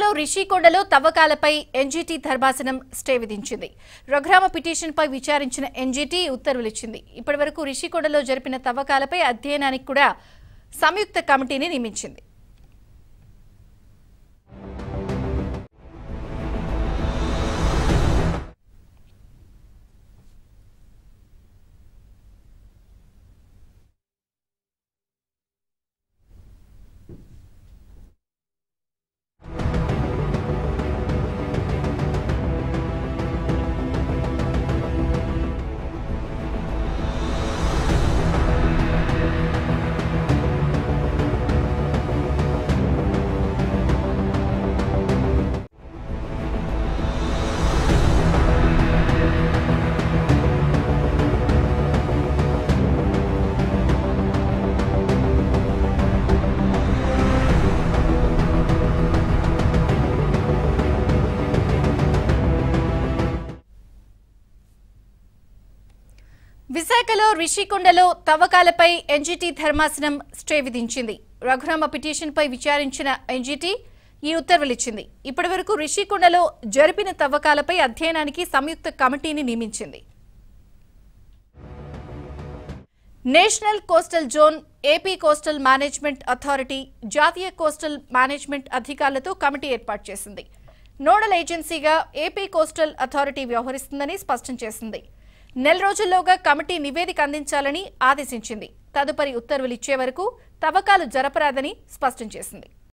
విశాఖలో రిషికొండలో తవ్వకాలపై ఎన్జీటీ ధర్మాసనం స్టే విధించింది రఘురామ పిటిషన్పై విచారించిన ఎన్జీటీ ఉత్తర్వులిచ్చింది ఇప్పటివరకు రిషికొండలో జరిపిన తవ్వకాలపై అధ్యయనానికి కూడా సంయుక్త కమిటీని నియమించింది విశాఖలో రిషికొండలో తవ్వకాలపై ఎన్జీటీ ధర్మాసనం స్టే విధించింది రఘురామ పిటిషన్పై విచారించిన ఎన్జీటీ ఈ ఉత్తర్వులిచ్చింది ఇప్పటివరకు రిషికొండలో జరిపిన తవ్వకాలపై అధ్యయనానికి సంయుక్త కమిటీని నియమించింది national coastal zone AP coastal management authority జాతీయ కోస్టల్ మేనేజ్మెంట్ అధికారులతో కమిటీ ఏర్పాటు చేసింది నోడల్ ఏజెన్సీగా ఏపీ కోస్టల్ అథారిటీ వ్యవహరిస్తుందని స్పష్టం చేసింది నెల రోజుల్లోగా కమిటీ నివేదిక అందించాలని ఆదేశించింది తదుపరి ఉత్తర్వులు ఇచ్చే వరకు తవ్వకాలు జరపరాదని స్పష్టం చేసింది